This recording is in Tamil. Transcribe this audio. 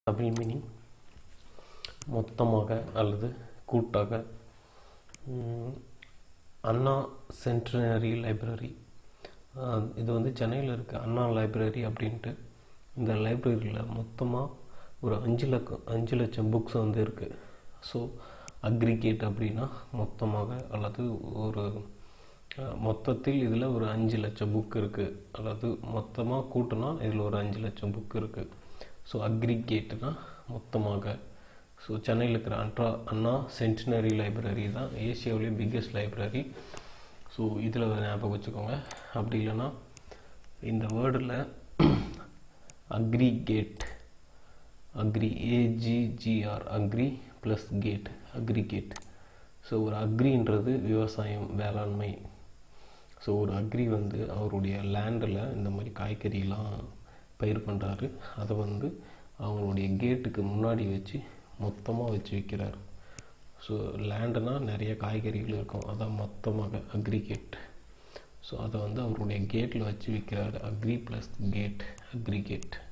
தமிழ் மீனிங் மொத்தமாக அல்லது கூட்டாக ம், அண்ணா சென்டினரி லைப்ரரி இது வந்து சென்னையில் இருக்க அண்ணா லைப்ரரி அப்படின்ட்டு இந்த லைப்ரரியில் மொத்தமாக ஒரு அஞ்சு லக்கம் அஞ்சு லட்சம் புக்ஸ் வந்து இருக்குது ஸோ அக்ரிகேட் அப்படின்னா மொத்தமாக அல்லது ஒரு அஹ், மொத்தத்தில் இதில் ஒரு அஞ்சு லட்சம் புக் இருக்குது அல்லது மொத்தமாக கூட்டினா இதில் ஒரு அஞ்சு லட்சம் புக் இருக்குது ஸோ அக்ரிகேட்னா மொத்தமாக ஸோ சென்னையில் இருக்கிற அன்ட்ரா அண்ணா சென்டினரி லைப்ரரி தான் ஏசியாவிலேயே பிக்கெஸ்ட் லைப்ரரி ஸோ இதில் ஞாபகம் வச்சுக்கோங்க அப்படி இல்லைன்னா இந்த வேர்டில் aggregate agri A G G R agri plus gate aggregate so ஒரு அக்ரின்றது விவசாயம் வேளாண்மை ஸோ ஒரு அக்ரி வந்து அவருடைய லேண்டில் இந்த மாதிரி காய்கறிலாம் பயிர் பண்ணுறாரு அதை வந்து அவங்களுடைய கேட்டுக்கு முன்னாடி வச்சு மொத்தமாக வச்சு விற்கிறார் ஸோ லேண்டுனா நிறைய காய்கறிகள் இருக்கும் அதான் மொத்தமாக அக்ரிகேட் ஸோ அதை வந்து அவருடைய கேட்டில் வச்சு விற்கிறாரு அக்ரி ப்ளஸ் கேட் அக்ரிகேட்